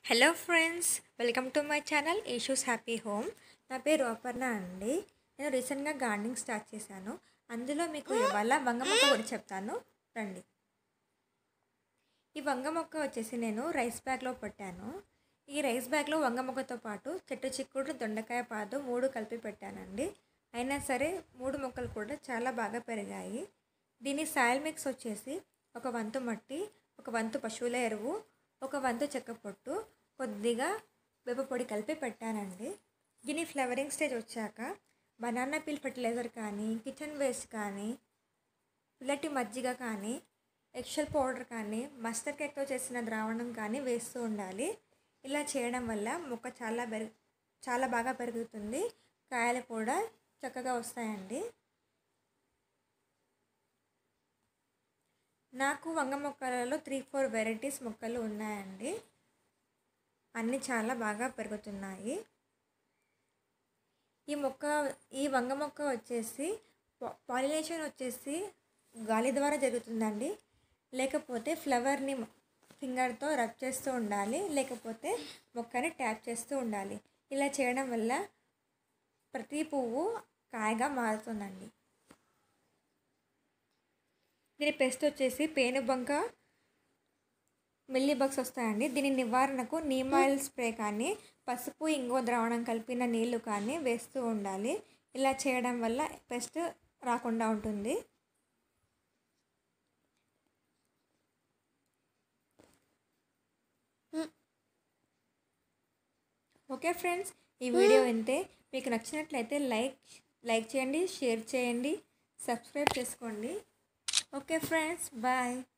hello friends welcome to my channel ఈషూస్ happy home నా పేరు అపర్ణ అండి నేను రీసెంట్గా గార్డెనింగ్ స్టార్ట్ చేశాను అందులో మీకు ఇవాళ వంగ మొక్క కూడా చెప్తాను రండి ఈ వంగ మొక్క వచ్చేసి నేను రైస్ బ్యాగ్లో పెట్టాను ఈ రైస్ బ్యాగ్లో వంగ మొక్కతో పాటు చెట్టు చిక్కుడు దొండకాయ పాదు మూడు కలిపి పెట్టానండి అయినా సరే మూడు మొక్కలు కూడా చాలా బాగా పెరిగాయి దీని సాయిల్ మిక్స్ వచ్చేసి ఒక వంతు మట్టి ఒక వంతు పశువుల ఎరువు ఒక వంతు చెక్క పొట్టు కొద్దిగా వేప పొడి కలిపి పెట్టానండి దీని ఫ్లవరింగ్ స్టేజ్ వచ్చాక బనానా పీల్ ఫర్టిలైజర్ కానీ కిచెన్ వేస్ట్ కానీ పుల్లటి మజ్జిగ కానీ ఎక్షల్ పౌడర్ కానీ మస్టర్డ్ కేక్తో చేసిన ద్రావణం కానీ వేస్తూ ఉండాలి ఇలా చేయడం వల్ల మొక్క చాలా పెరుగు చాలా బాగా పెరుగుతుంది కాయలు కూడా చక్కగా వస్తాయండి నాకు వంగ మొక్కలలో త్రీ ఫోర్ వెరైటీస్ మొక్కలు ఉన్నాయండి అన్నీ చాలా బాగా పెరుగుతున్నాయి ఈ మొక్క ఈ వంగ మొక్క వచ్చేసి పాలినేషన్ వచ్చేసి గాలి ద్వారా జరుగుతుందండి లేకపోతే ఫ్లవర్ని ఫింగర్తో రబ్ చేస్తూ ఉండాలి లేకపోతే మొక్కని ట్యాప్ చేస్తూ ఉండాలి ఇలా చేయడం వల్ల ప్రతి పువ్వు కాయగా మారుతుందండి దీని పెస్ట్ వచ్చేసి పేనుబంక మిల్లీ బగ్స్ వస్తాయండి దీని నివారణకు నీమ్ ఆయిల్ స్ప్రే కానీ పసుపు ఇంగో ద్రావణం కలిపిన నీళ్లు కానీ వేస్తూ ఉండాలి ఇలా చేయడం వల్ల పెస్ట్ రాకుండా ఉంటుంది ఓకే ఫ్రెండ్స్ ఈ వీడియో వింటే మీకు నచ్చినట్లయితే లైక్ లైక్ చేయండి షేర్ చేయండి సబ్స్క్రైబ్ చేసుకోండి ఓకే ఫ్రెండ్స్ బాయ్